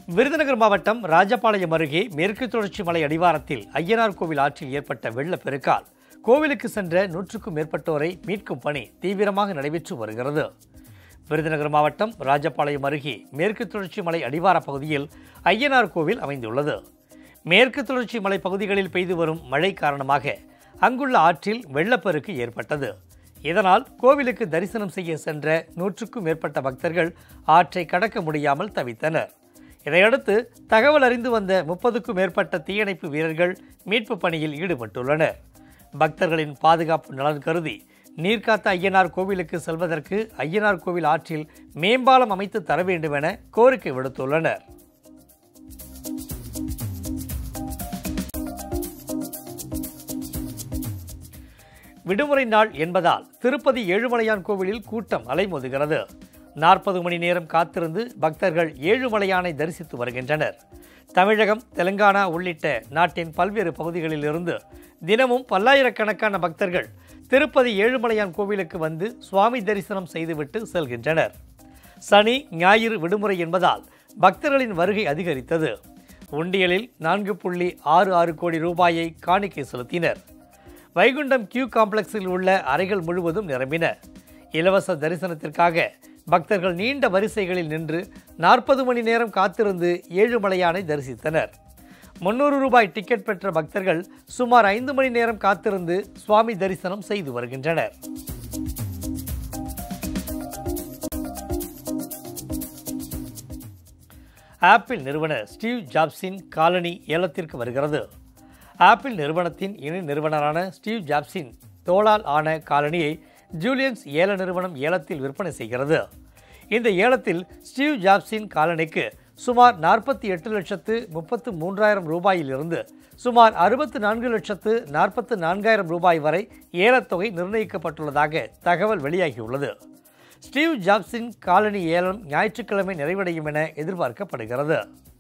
விருதுநகர் மாவட்டம் ராஜபாளையம் அருகே மேற்கு தொடர்ச்சி மலை அடிவாரத்தில் ஐயனார் கோவில் ஆற்றில் ஏற்பட்ட வெள்ளப்பெருக்கால் கோவிலுக்கு சென்ற நூற்றுக்கும் மேற்பட்டோரை மீட்கும் பணி தீவிரமாக நடைபெற்று வருகிறது விருதுநகர் மாவட்டம் ராஜபாளையம் அருகே மேற்கு தொடர்ச்சி மலை அடிவார பகுதியில் ஐயனார் கோவில் அமைந்துள்ளது மேற்கு தொடர்ச்சி மலை பகுதிகளில் பெய்து வரும் மழை காரணமாக அங்குள்ள ஆற்றில் வெள்ளப்பெருக்கு ஏற்பட்டது இதனால் கோவிலுக்கு தரிசனம் செய்ய சென்ற நூற்றுக்கும் மேற்பட்ட பக்தர்கள் ஆற்றை கடக்க முடியாமல் தவித்தனர் இதையடுத்து தகவல் அறிந்து வந்த முப்பதுக்கும் மேற்பட்ட தீயணைப்பு வீரர்கள் மீட்பு பணியில் ஈடுபட்டுள்ளனர் பக்தர்களின் பாதுகாப்பு நலன் கருதி நீர்காத்த ஐயனார் கோவிலுக்கு செல்வதற்கு ஐயனார் கோவில் ஆற்றில் மேம்பாலம் அமைத்து தர வேண்டும் என கோரிக்கை விடுத்துள்ளனர் விடுமுறை நாள் என்பதால் திருப்பதி ஏழுமலையான் கோவிலில் கூட்டம் அலைமோதுகிறது நாற்பது மணி நேரம் காத்திருந்து பக்தர்கள் ஏழுமலையானை தரிசித்து வருகின்றனர் தமிழகம் தெலுங்கானா உள்ளிட்ட நாட்டின் பல்வேறு பகுதிகளிலிருந்து தினமும் பல்லாயிரக்கணக்கான பக்தர்கள் திருப்பதி ஏழுமலையான் கோவிலுக்கு வந்து சுவாமி தரிசனம் செய்துவிட்டு செல்கின்றனர் சனி ஞாயிறு விடுமுறை என்பதால் பக்தர்களின் வருகை அதிகரித்தது உண்டியலில் நான்கு புள்ளி ஆறு ஆறு கோடி ரூபாயை காணிக்கை செலுத்தினர் வைகுண்டம் கியூ காம்ப்ளெக்ஸில் உள்ள அறைகள் முழுவதும் நிரம்பின இலவச தரிசனத்திற்காக பக்தர்கள் நீண்ட வரிசைகளில் நின்று நாற்பது மணி நேரம் காத்திருந்து ஏழுமலையானை தரிசித்தனர் முன்னூறு ரூபாய் டிக்கெட் பெற்ற பக்தர்கள் சுமார் ஐந்து மணி நேரம் காத்திருந்து சுவாமி தரிசனம் செய்து வருகின்றனர் ஆப்பிள் நிறுவனர் ஸ்டீவ் ஜாப்ஸின் காலனி ஏலத்திற்கு வருகிறது ஆப்பிள் நிறுவனத்தின் இணை நிறுவனரான ஸ்டீவ் ஜாப்ஸின் தோளால் ஆன காலனியை ஜூலியன்ஸ் ஏல நிறுவனம் ஏலத்தில் விற்பனை செய்கிறது இந்த ஏலத்தில் ஸ்டீவ் ஜாப்ஸின் காலனிக்கு சுமார் நாற்பத்தி எட்டு லட்சத்து முப்பத்து மூன்றாயிரம் ரூபாயிலிருந்து சுமார் அறுபத்து நான்கு லட்சத்து நாற்பத்து நான்காயிரம் ரூபாய் வரை ஏலத்தொகை நிர்ணயிக்கப்பட்டுள்ளதாக தகவல் வெளியாகியுள்ளது ஸ்டீவ் ஜாப்ஸின் காலனி ஏலம் ஞாயிற்றுக்கிழமை நிறைவடையும் என எதிர்பார்க்கப்படுகிறது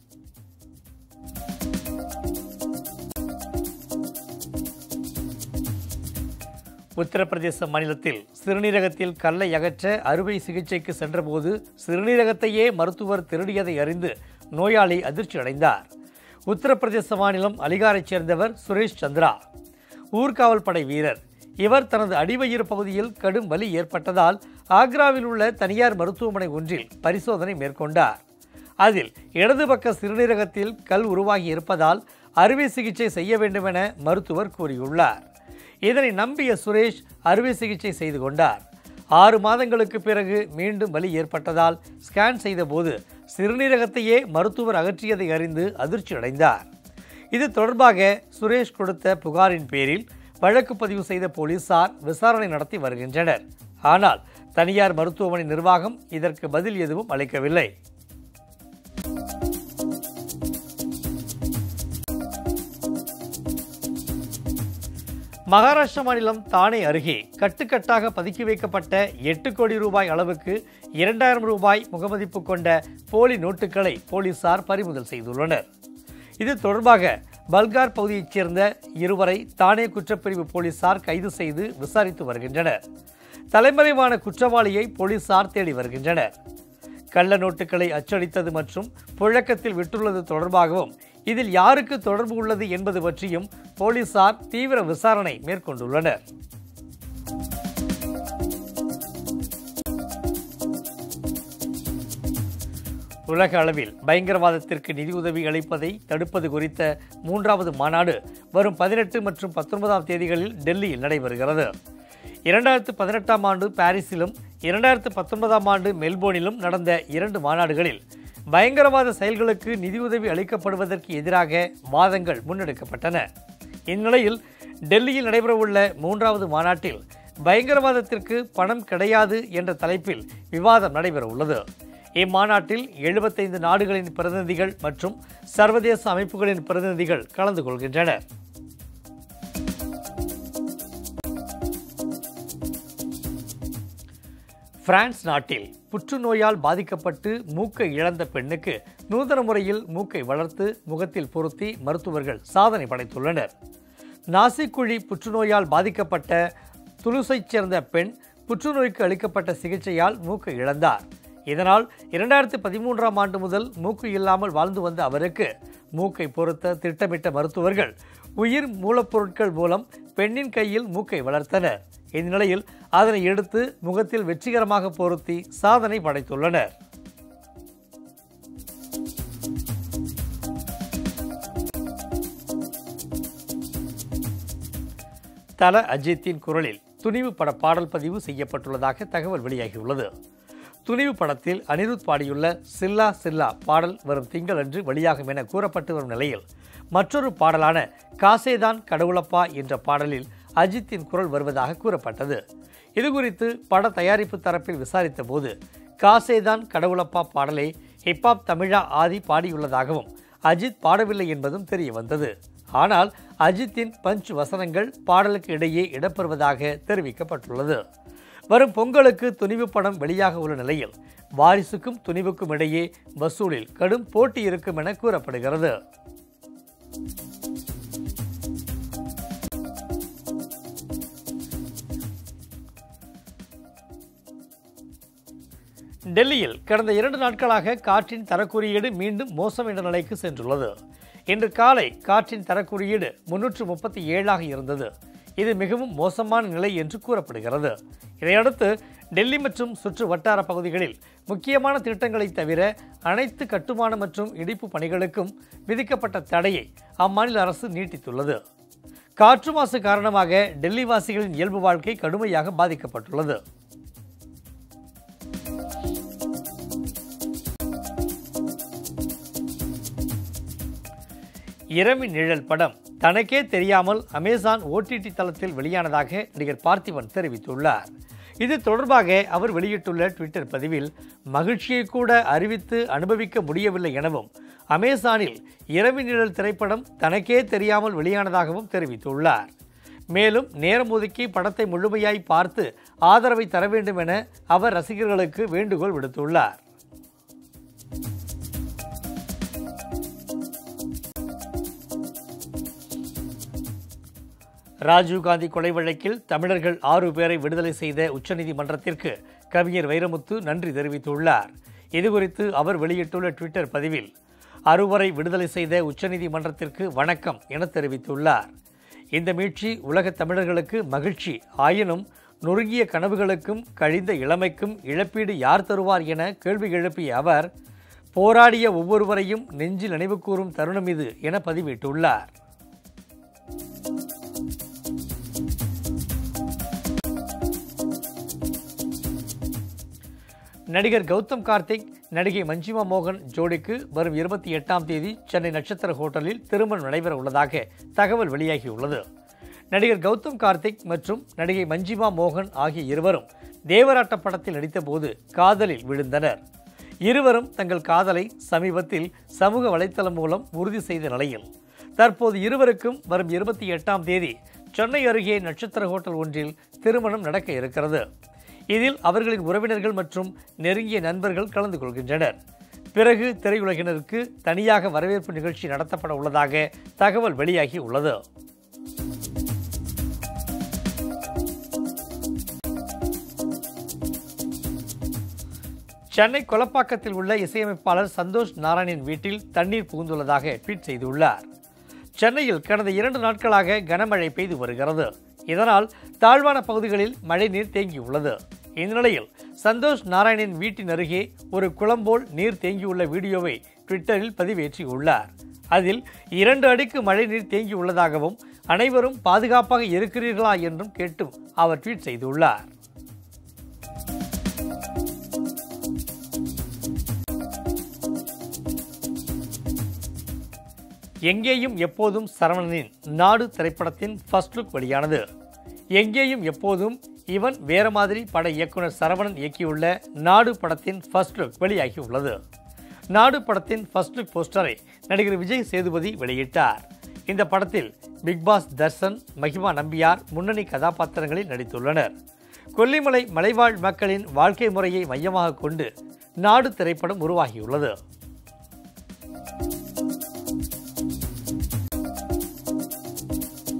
உத்தரப்பிரதேச மாநிலத்தில் சிறுநீரகத்தில் கல்லை அகற்ற அறுவை சிகிச்சைக்கு சென்றபோது சிறுநீரகத்தையே மருத்துவர் திருடியதை அறிந்து நோயாளி அதிர்ச்சி அடைந்தார் உத்தரப்பிரதேச மாநிலம் அலிகாரைச் சேர்ந்தவர் சுரேஷ் சந்திரா ஊர்காவல் படை வீரர் இவர் தனது அடிவயிறு பகுதியில் கடும் வலி ஏற்பட்டதால் ஆக்ராவில் உள்ள தனியார் மருத்துவமனை ஒன்றில் பரிசோதனை மேற்கொண்டார் அதில் இடது பக்க சிறுநீரகத்தில் கல் உருவாகி இருப்பதால் அறுவை சிகிச்சை செய்ய வேண்டுமென மருத்துவர் கூறியுள்ளார் இதனை நம்பிய சுரேஷ் அறுவை சிகிச்சை செய்து கொண்டார் ஆறு மாதங்களுக்கு பிறகு மீண்டும் வலி ஏற்பட்டதால் ஸ்கேன் செய்தபோது சிறுநீரகத்தையே மருத்துவர் அகற்றியதை அறிந்து அதிர்ச்சி அடைந்தார் இது தொடர்பாக சுரேஷ் கொடுத்த புகாரின் பேரில் வழக்கு பதிவு செய்த போலீசார் விசாரணை நடத்தி வருகின்றனர் ஆனால் தனியார் மருத்துவமனை நிர்வாகம் இதற்கு பதில் எதுவும் அளிக்கவில்லை மகாராஷ்டிரா மாநிலம் தானே அருகே கட்டுக்கட்டாக பதுக்கி வைக்கப்பட்ட எட்டு கோடி ரூபாய் அளவுக்கு இரண்டாயிரம் ரூபாய் முகமதிப்பு கொண்ட போலி நோட்டுகளை போலீசார் பறிமுதல் செய்துள்ளனர் இது தொடர்பாக பல்கார் பகுதியைச் சேர்ந்த இருவரை தானே குற்றப்பிரிவு போலீசார் கைது செய்து விசாரித்து வருகின்றனர் தலைமறைவான குற்றவாளியை போலீசார் தேடி வருகின்றனர் கள்ள நோட்டுகளை அச்சடித்தது மற்றும் புழக்கத்தில் விட்டுள்ளது தொடர்பாகவும் இதில் யாருக்கு தொடர்பு உள்ளது என்பது பற்றியும் போலீசார் தீவிர விசாரணை மேற்கொண்டுள்ளனர் உலக அளவில் பயங்கரவாதத்திற்கு நிதியுதவி அளிப்பதை தடுப்பது குறித்த மூன்றாவது மாநாடு வரும் பதினெட்டு மற்றும் பத்தொன்பதாம் தேதிகளில் டெல்லியில் நடைபெறுகிறது இரண்டாயிரத்து பதினெட்டாம் ஆண்டு பாரிஸிலும் இரண்டாயிரத்து பத்தொன்பதாம் ஆண்டு மெல்போர்னிலும் நடந்த இரண்டு மாநாடுகளில் பயங்கரவாத செயல்களுக்கு நிதியுதவி அளிக்கப்படுவதற்கு எதிராக வாதங்கள் முன்னெடுக்கப்பட்டன இந்நிலையில் டெல்லியில் நடைபெறவுள்ள மூன்றாவது மாநாட்டில் பயங்கரவாதத்திற்கு பணம் கிடையாது என்ற தலைப்பில் விவாதம் நடைபெற உள்ளது இம்மாநாட்டில் எழுபத்தைந்து நாடுகளின் பிரதிநிதிகள் மற்றும் சர்வதேச அமைப்புகளின் பிரதிநிதிகள் கலந்து கொள்கின்றனர் பிரான்ஸ் நாட்டில் புற்றுநோயால் பாதிக்கப்பட்டு மூக்கை இழந்த பெண்ணுக்கு நூதன முறையில் மூக்கை வளர்த்து முகத்தில் பொருத்தி மருத்துவர்கள் சாதனை படைத்துள்ளனர் நாசிக்குழி புற்றுநோயால் பாதிக்கப்பட்ட துலுசைச் சேர்ந்த பெண் புற்றுநோய்க்கு அளிக்கப்பட்ட சிகிச்சையால் மூக்கை இழந்தார் இதனால் இரண்டாயிரத்தி பதிமூன்றாம் ஆண்டு முதல் மூக்கு இல்லாமல் வாழ்ந்து வந்த அவருக்கு மூக்கை பொருத்த திட்டமிட்ட மருத்துவர்கள் உயிர் மூலப்பொருட்கள் மூலம் பெண்ணின் கையில் மூக்கை வளர்த்தனர் இந்நிலையில் அதனை எடுத்து முகத்தில் வெற்றிகரமாக பொருத்தி சாதனை படைத்துள்ளனர் தல அஜித்தின் குரலில் துணிவு பட பாடல் பதிவு செய்யப்பட்டுள்ளதாக தகவல் வெளியாகியுள்ளது துணிவு படத்தில் அனிருத் பாடியுள்ள சில்லா சில்லா பாடல் வரும் திங்களன்று வெளியாகும் என கூறப்பட்டு வரும் நிலையில் மற்றொரு பாடலான காசேதான் கடவுளப்பா என்ற பாடலில் அஜித்தின் குரல் வருவதாக கூறப்பட்டது இதுகுறித்து பட தயாரிப்பு தரப்பில் விசாரித்த போது காசேதான் கடவுளப்பா பாடலை ஹிப்ஹாப் தமிழா ஆதி பாடியுள்ளதாகவும் அஜித் பாடவில்லை என்பதும் தெரிய வந்தது ஆனால் அஜித்தின் பஞ்ச் வசனங்கள் பாடலுக்கு இடையே இடம்பெறுவதாக தெரிவிக்கப்பட்டுள்ளது வரும் பொங்கலுக்கு துணிவு படம் வெளியாக உள்ள நிலையில் வாரிசுக்கும் துணிவுக்கும் இடையே வசூலில் கடும் போட்டி இருக்கும் என கூறப்படுகிறது டெல்லியில் கடந்த இரண்டு நாட்களாக காற்றின் தரக்குறியீடு மீண்டும் மோசம் என்ற நிலைக்கு சென்றுள்ளது இன்று காலை காற்றின் தரக்குறியீடு முன்னூற்று முப்பத்தி ஏழாக இருந்தது இது மிகவும் மோசமான நிலை என்று கூறப்படுகிறது இதையடுத்து டெல்லி மற்றும் சுற்று வட்டார பகுதிகளில் முக்கியமான திட்டங்களை தவிர அனைத்து கட்டுமான மற்றும் இடிப்பு பணிகளுக்கும் விதிக்கப்பட்ட தடையை அம்மாநில அரசு நீட்டித்துள்ளது காற்று மாசு காரணமாக டெல்லி வாசிகளின் இயல்பு வாழ்க்கை கடுமையாக பாதிக்கப்பட்டுள்ளது இரவி நிழல் படம் தனக்கே தெரியாமல் அமேசான் ஓடிடி தளத்தில் வெளியானதாக நடிகர் பார்த்திபன் தெரிவித்துள்ளார் இது தொடர்பாக அவர் வெளியிட்டுள்ள ட்விட்டர் பதிவில் மகிழ்ச்சியை கூட அறிவித்து அனுபவிக்க முடியவில்லை எனவும் அமேசானில் இரவி நிழல் திரைப்படம் தனக்கே தெரியாமல் வெளியானதாகவும் தெரிவித்துள்ளார் மேலும் நேரம் ஒதுக்கி படத்தை முழுமையாய் பார்த்து ஆதரவை தர வேண்டும் என அவர் ரசிகர்களுக்கு வேண்டுகோள் விடுத்துள்ளார் ராஜீவ்காந்தி கொலை வழக்கில் தமிழர்கள் ஆறு பேரை விடுதலை செய்த உச்சநீதிமன்றத்திற்கு கவிஞர் வைரமுத்து நன்றி தெரிவித்துள்ளார் இதுகுறித்து அவர் வெளியிட்டுள்ள ட்விட்டர் பதிவில் அறுவரை விடுதலை செய்த உச்சநீதிமன்றத்திற்கு வணக்கம் என தெரிவித்துள்ளார் இந்த மீட்சி உலகத் தமிழர்களுக்கு மகிழ்ச்சி ஆயினும் நொறுங்கிய கனவுகளுக்கும் கழிந்த இளமைக்கும் இழப்பீடு யார் தருவார் என கேள்வி எழுப்பிய அவர் போராடிய ஒவ்வொருவரையும் நெஞ்சில் நினைவு கூறும் தருணம் இது என பதிவிட்டுள்ளார் நடிகர் கௌதம் கார்த்திக் நடிகை மஞ்சிமா மோகன் ஜோடிக்கு வரும் இருபத்தி எட்டாம் தேதி சென்னை நட்சத்திர ஹோட்டலில் திருமணம் நடைபெற உள்ளதாக தகவல் வெளியாகியுள்ளது நடிகர் கௌதம் கார்த்திக் மற்றும் நடிகை மஞ்சிமா மோகன் ஆகிய இருவரும் தேவராட்ட படத்தில் நடித்தபோது காதலில் விழுந்தனர் இருவரும் தங்கள் காதலை சமீபத்தில் சமூக வலைத்தளம் மூலம் உறுதி செய்த நிலையில் தற்போது இருவருக்கும் வரும் இருபத்தி எட்டாம் தேதி சென்னை அருகே நட்சத்திர ஹோட்டல் ஒன்றில் திருமணம் நடக்க இருக்கிறது இதில் அவர்களின் உறவினர்கள் மற்றும் நெருங்கிய நண்பர்கள் கலந்து கொள்கின்றனர் பிறகு திரையுலகினருக்கு தனியாக வரவேற்பு நிகழ்ச்சி நடத்தப்பட உள்ளதாக தகவல் வெளியாகி உள்ளது சென்னை கொலப்பாக்கத்தில் உள்ள இசையமைப்பாளர் சந்தோஷ் நாராயணின் வீட்டில் தண்ணீர் புகுந்துள்ளதாக ட்வீட் செய்துள்ளார் சென்னையில் கடந்த இரண்டு நாட்களாக கனமழை பெய்து வருகிறது இதனால் தாழ்வான பகுதிகளில் மழைநீர் தேங்கியுள்ளது இந்நிலையில் சந்தோஷ் நாராயணின் வீட்டின் அருகே ஒரு குளம்போல் நீர் தேங்கியுள்ள வீடியோவை ட்விட்டரில் பதிவேற்றியுள்ளார் அதில் இரண்டு அடிக்கு மழைநீர் தேங்கியுள்ளதாகவும் அனைவரும் பாதுகாப்பாக இருக்கிறீர்களா என்றும் கேட்டும் அவர் ட்வீட் செய்துள்ளார் எங்கேயும் எப்போதும் சரவணனின் நாடு திரைப்படத்தின் ஃபர்ஸ்ட் லுக் வெளியானது எங்கேயும் எப்போதும் இவன் வேற மாதிரி பட இயக்குனர் சரவணன் இயக்கியுள்ள நாடு படத்தின் ஃபர்ஸ்ட் லுக் வெளியாகியுள்ளது நாடு படத்தின் ஃபர்ஸ்ட் லுக் போஸ்டரை நடிகர் விஜய் சேதுபதி வெளியிட்டார் இந்த படத்தில் பிக்பாஸ் தர்சன் மகிமா நம்பியார் முன்னணி கதாபாத்திரங்களில் நடித்துள்ளனர் கொல்லிமலை மலைவாழ் மக்களின் வாழ்க்கை முறையை மையமாக கொண்டு நாடு திரைப்படம் உருவாகியுள்ளது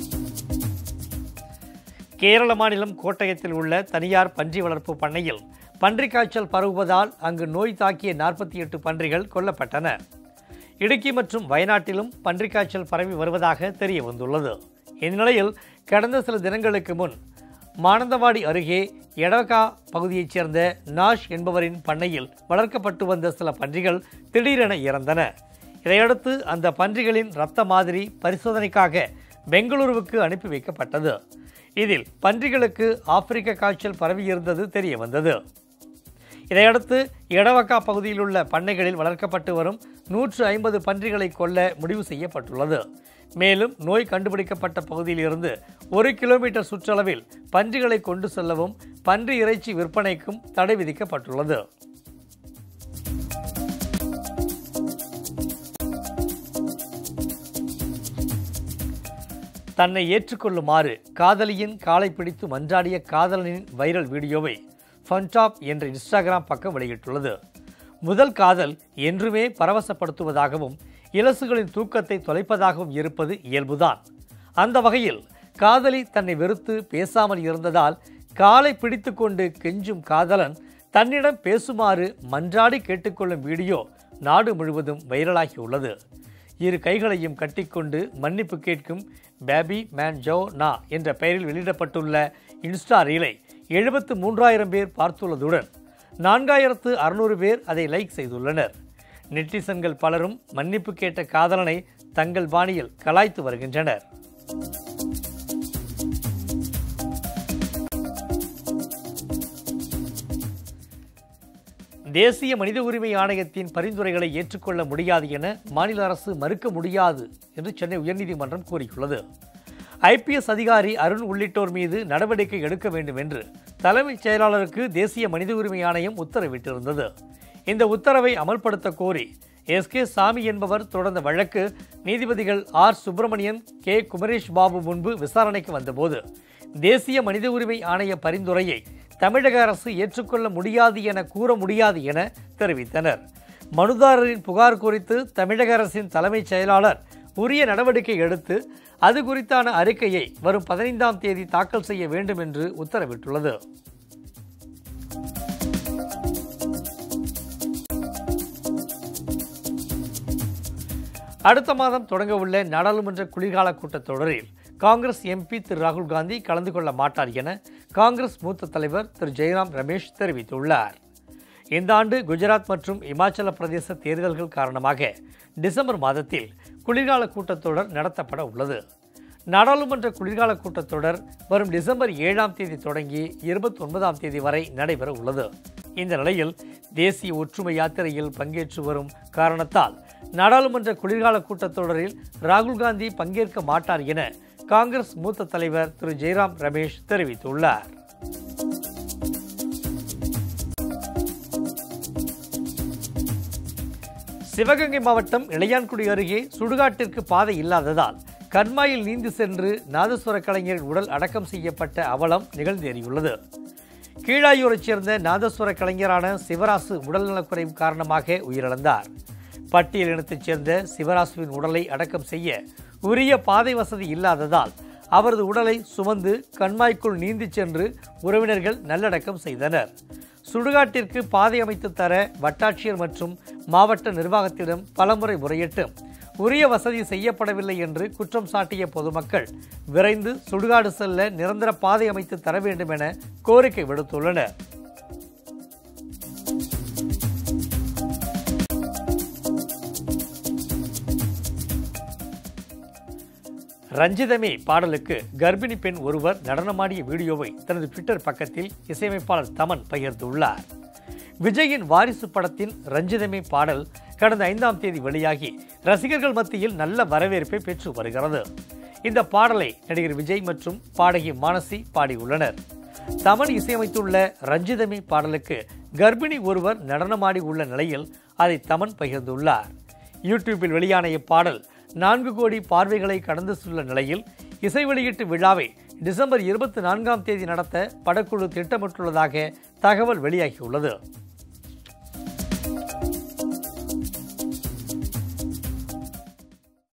கேரள மாநிலம் கோட்டயத்தில் உள்ள தனியார் பன்றி வளர்ப்பு பண்ணையில் பன்றிக் காய்ச்சல் பரவுவதால் அங்கு நோய் தாக்கிய நாற்பத்தி எட்டு பன்றிகள் கொல்லப்பட்டன இடுக்கி மற்றும் வயநாட்டிலும் பன்றிக் காய்ச்சல் பரவி வருவதாக தெரிய வந்துள்ளது இந்நிலையில் கடந்த சில தினங்களுக்கு முன் மானந்தவாடி அருகே எடகா பகுதியைச் சேர்ந்த நாஷ் என்பவரின் பண்ணையில் வளர்க்கப்பட்டு வந்த சில பன்றிகள் திடீரென இறந்தன இதையடுத்து அந்த பன்றிகளின் இரத்த மாதிரி பரிசோதனைக்காக பெங்களூருவுக்கு அனுப்பி வைக்கப்பட்டது இதில் பன்றிகளுக்கு ஆப்பிரிக்க காய்ச்சல் பரவியிருந்தது தெரிய வந்தது இதையடுத்து எடவக்கா பகுதியில் உள்ள பண்ணைகளில் வளர்க்கப்பட்டு வரும் நூற்று ஐம்பது பன்றிகளை கொல்ல முடிவு செய்யப்பட்டுள்ளது மேலும் நோய் கண்டுபிடிக்கப்பட்ட பகுதியில் இருந்து ஒரு கிலோமீட்டர் சுற்றளவில் பன்றிகளை கொண்டு செல்லவும் பன்றி இறைச்சி விற்பனைக்கும் தடை விதிக்கப்பட்டுள்ளது தன்னை ஏற்றுக்கொள்ளுமாறு காதலியின் காலை பிடித்து மன்றாடிய காதலனின் வைரல் வீடியோவை ஃபன்டாப் என்ற இன்ஸ்டாகிராம் பக்கம் வெளியிட்டுள்ளது முதல் காதல் என்றுமே பரவசப்படுத்துவதாகவும் இலசுகளின் தூக்கத்தை தொலைப்பதாகவும் இருப்பது இயல்புதான் அந்த வகையில் காதலி தன்னை வெறுத்து பேசாமல் இருந்ததால் காலை பிடித்து கொண்டு கெஞ்சும் காதலன் தன்னிடம் பேசுமாறு மன்றாடி கேட்டுக்கொள்ளும் வீடியோ நாடு முழுவதும் வைரலாகியுள்ளது இரு கைகளையும் கட்டிக்கொண்டு மன்னிப்பு கேட்கும் பேபி மேன் ஜோ நா என்ற பெயரில் வெளியிடப்பட்டுள்ள இன்ஸ்டா ரீலை எழுபத்து மூன்றாயிரம் பேர் பார்த்துள்ளதுடன் நான்காயிரத்து அறுநூறு பேர் அதை லைக் செய்துள்ளனர் நெட்டிசன்கள் பலரும் மன்னிப்பு கேட்ட காதலனை தங்கள் பாணியில் கலாய்த்து வருகின்றனர் தேசிய மனித உரிமை ஆணையத்தின் பரிந்துரைகளை ஏற்றுக்கொள்ள முடியாது என மாநில அரசு மறுக்க முடியாது என்று சென்னை உயர்நீதிமன்றம் கூறியுள்ளது ஐபிஎஸ் அதிகாரி அருண் உள்ளிட்டோர் மீது நடவடிக்கை எடுக்க வேண்டும் என்று தலைமைச் செயலாளருக்கு தேசிய மனித உரிமை ஆணையம் உத்தரவிட்டிருந்தது இந்த உத்தரவை அமல்படுத்த கோரி எஸ் கே சாமி என்பவர் தொடர்ந்த வழக்கு நீதிபதிகள் ஆர் சுப்பிரமணியன் கே குமரேஷ் பாபு முன்பு விசாரணைக்கு வந்தபோது தேசிய மனித உரிமை ஆணைய பரிந்துரையை தமிழக அரசு ஏற்றுக்கொள்ள முடியாது என கூற முடியாது என தெரிவித்தனர் மனுதாரரின் புகார் குறித்து தமிழக அரசின் தலைமைச் செயலாளர் உரிய நடவடிக்கை எடுத்து அது குறித்தான அறிக்கையை வரும் பதினைந்தாம் தேதி தாக்கல் செய்ய வேண்டும் என்று உத்தரவிட்டுள்ளது அடுத்த மாதம் தொடங்கவுள்ள நாடாளுமன்ற குளிர்கால கூட்டத்தொடரில் காங்கிரஸ் எம்பி திரு ராகுல் காந்தி கலந்து கொள்ள மாட்டார் என காங்கிரஸ் மூத்த தலைவர் திரு ஜெயராம் ரமேஷ் தெரிவித்துள்ளார் இந்த ஆண்டு குஜராத் மற்றும் இமாச்சல பிரதேச தேர்தல்கள் காரணமாக டிசம்பர் மாதத்தில் குளிர்கால கூட்டத்தொடர் நடத்தப்பட உள்ளது நாடாளுமன்ற குளிர்கால கூட்டத்தொடர் வரும் டிசம்பர் ஏழாம் தேதி தொடங்கி இருபத்தி ஒன்பதாம் தேதி வரை நடைபெற உள்ளது இந்த நிலையில் தேசிய ஒற்றுமை யாத்திரையில் பங்கேற்று வரும் காரணத்தால் நாடாளுமன்ற குளிர்கால கூட்டத்தொடரில் ராகுல் காந்தி பங்கேற்க மாட்டார் என காங்கிரஸ் மூத்த தலைவர் திரு ஜெயராம் ரமேஷ் தெரிவித்துள்ளார் சிவகங்கை மாவட்டம் இளையான்குடி அருகே சுடுகாட்டிற்கு பாதை இல்லாததால் கண்மாயில் நீந்து சென்று நாதஸ்வர கலைஞரின் உடல் அடக்கம் செய்யப்பட்ட அவலம் நிகழ்ந்தேறியுள்ளது கீழாயூரைச் சேர்ந்த நாதஸ்வர கலைஞரான சிவராசு உடல்நலக்குறைவு காரணமாக உயிரிழந்தார் பட்டியல் இனத்தைச் சேர்ந்த சிவராசுவின் உடலை அடக்கம் செய்ய உரிய பாதை வசதி இல்லாததால் அவரது உடலை சுமந்து கண்மாய்க்குள் நீந்திச் சென்று உறவினர்கள் நல்லடக்கம் செய்தனர் சுடுகாட்டிற்கு பாதை அமைத்து தர வட்டாட்சியர் மற்றும் மாவட்ட நிர்வாகத்திடம் பலமுறை முறையிட்டும் உரிய வசதி செய்யப்படவில்லை என்று குற்றம் சாட்டிய பொதுமக்கள் விரைந்து சுடுகாடு செல்ல நிரந்தர பாதை அமைத்து தர வேண்டும் என கோரிக்கை விடுத்துள்ளனர் ரஞ்சிதமே பாடலுக்கு கர்ப்பிணி பெண் ஒருவர் நடனமாடிய வீடியோவை தனது ட்விட்டர் பக்கத்தில் இசையமைப்பாளர் தமன் பகிர்ந்துள்ளார் விஜயின் வாரிசு படத்தின் ரஞ்சிதமே பாடல் கடந்த ஐந்தாம் தேதி வெளியாகி ரசிகர்கள் மத்தியில் நல்ல வரவேற்பை பெற்று வருகிறது இந்த பாடலை நடிகர் விஜய் மற்றும் பாடகி மானசி பாடியுள்ளனர் தமன் இசையமைத்துள்ள ரஞ்சிதமே பாடலுக்கு கர்ப்பிணி ஒருவர் நடனமாடி உள்ள நிலையில் அதை தமன் பகிர்ந்துள்ளார் யூடியூபில் வெளியான இப்பாடல் நான்கு கோடி பார்வைகளை கடந்து செல்ல நிலையில் இசை வெளியீட்டு விழாவை டிசம்பர் இருபத்தி நான்காம் தேதி நடத்த படக்குழு திட்டமிட்டுள்ளதாக தகவல் வெளியாகியுள்ளது